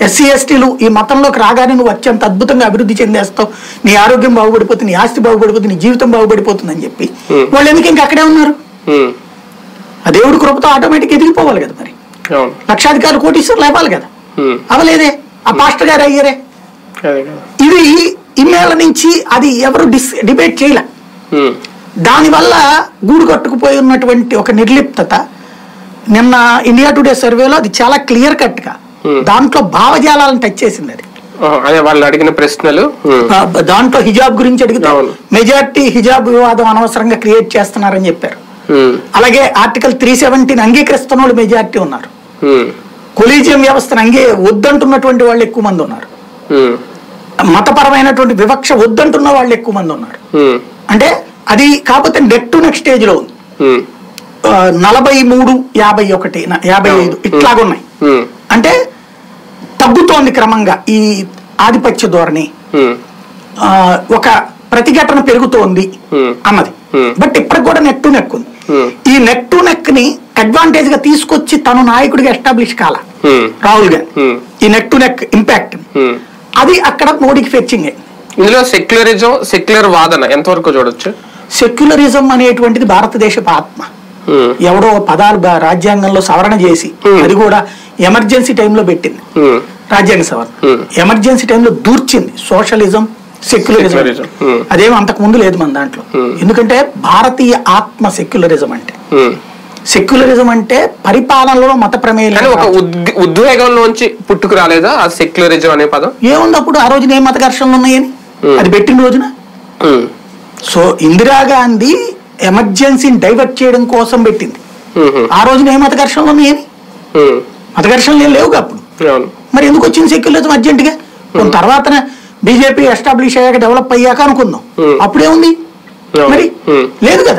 SC ఎస్టీలు ఈ మతంలోకి రాగానే నువ్వు అత్యంత అద్భుతంగా అభివృద్ధి చెందేస్తావు నీ ఆరోగ్యం బాగుపడిపోతుంది నీ ఆస్తి బాగుపడిపోతుంది నీ జీవితం బాగుపడిపోతుంది అని చెప్పి వాళ్ళు ఎందుకు ఇంకా అక్కడే ఉన్నారు ఉమ్, ఆ దేవుడి కృపతో ఆటోమేటిక్ ఎదిగిపోవాలి కదా మరి అవును లక్షాధికారులు కోటీశ్వరులు అవ్వాలి కదా ఉమ్, అవలేదే ఆ పాస్టర్ గారు అయ్యారే అదే కదా ఇది ఇన్నేళ్ల నుంచి అది ఎవరు డిస్ డిబేట్ చేయలే ఉమ్, దానివల్ల గూడు కట్టుకుపోయి ఉన్నటువంటి ఒక నిర్లిప్తత నిన్న ఇండియా టుడే సర్వేలో అది చాలా క్లియర్ కట్ గా దాంట్లో భావజాలాలను టచ్ చేసింది అది ఆ, అదే వాళ్ళు అడిగిన ప్రశ్నలు ఉమ్, ఆ, దాంట్లో హిజాబ్ గురించి అడిగితే అవును. మెజార్టీ హిజాబ్ వివాదం అనవసరంగా క్రియేట్ చేస్తున్నారని చెప్పారు ఉమ్, అలాగే ఆర్టికల్ త్రీ సెవెంటీని అంగీకరిస్తున్న వాళ్ళు మెజార్టీ ఉన్నారు ఉమ్, కొలీజియం వ్యవస్థను అంగే వద్దంటున్నటువంటి వాళ్ళు ఎక్కువ మంది ఉన్నారు ఉమ్, మతపరమైనటువంటి వివక్ష వద్దంటున్న వాళ్ళు ఎక్కువ మంది ఉన్నారు ఉమ్, అంటే అది కాకపోతే నెక్ టు నెక్ స్టేజ్ లో ఉంది ఉమ్, ఆ, నలభై మూడు యాభై ఒకటి న- యాభై ఐదు ఇట్లాగున్నాయి ఉమ్, అంటే తగ్గుతోంది క్రమంగా ఈ ఆధిపత్య ధోరణి ఉమ్, ఆ, ఒక ప్రతిఘటన పెరుగుతోంది Hmm. అన్నది Hmm. బట్ ఇప్పటికి కూడా నెక్ టు నెక్ ఉంది Hmm. ఈ నెక్ టు నెక్ ని అడ్వాంటేజ్ గా తీసుకొచ్చి తను నాయకుడిగా ఎస్టాబ్లిష్ కాల ఉమ్, రాహుల్ గాంధీ Hmm. ఈ neck to neck impact um. అది అక్కడ మోడీకి ఫెచ్చింగ్ ఇందులో సెక్యులరిజం సెక్యులర్ వాదన ఎంతవరకు చూడొచ్చు సెక్యులరిజం అనేటువంటిది భారతదేశపు ఆత్మ ఉమ్, ఎవడో పదాలు బా- రాజ్యాంగంలో సవరణ చేసి Hmm. అది కూడా ఎమర్జెన్సీ టైంలో పెట్టింది ఉమ్, రాజ్యాంగ సవరణ Hmm. ఎమర్జెన్సీ టైంలో దూర్చింది సోషలిజం సెక్యులరిజం Secularism. Hmm. అదేం అంతకు ముందు లేదు మన దాంట్లో Hmm. ఎందుకంటే భారతీయ ఆత్మ సెక్యులరిజం అంటే ఉమ్. సెక్యులరిజం అంటే పరిపాలనలో మత ప్రమేయం కానీ ఒక లేదు. ఉద్- ఉద్వేగంలోంచి పుట్టుకు రాలేదా ఆ సెక్యులరిజం అనే పదం ఏముంది అప్పుడు ఆ రోజున ఏం మత ఘర్షణలు ఉన్నాయని Hmm. అది పెట్టిన రోజున ఉమ్, సో ఇందిరాగాంధీ ఎమర్జెన్సీని డైవర్ట్ చేయడం కోసం పెట్టింది ఉమ్, ఆ రోజున ఏ మత ఘర్షణలు ఉన్నాయని ఉమ్, మత ఘర్షణలు ఏం లేవుగా అప్పుడు అవును మరి ఎందుకు వచ్చింది సెక్యులరిజం అర్జెంటుగా కొంత తర్వాత బీజేపీ ఎస్టాబ్లిష్ అయ్యాక డెవలప్ అయ్యాక అనుకుందాం Hmm. అప్పుడేముంది అవును. మరి Hmm. లేదు కదా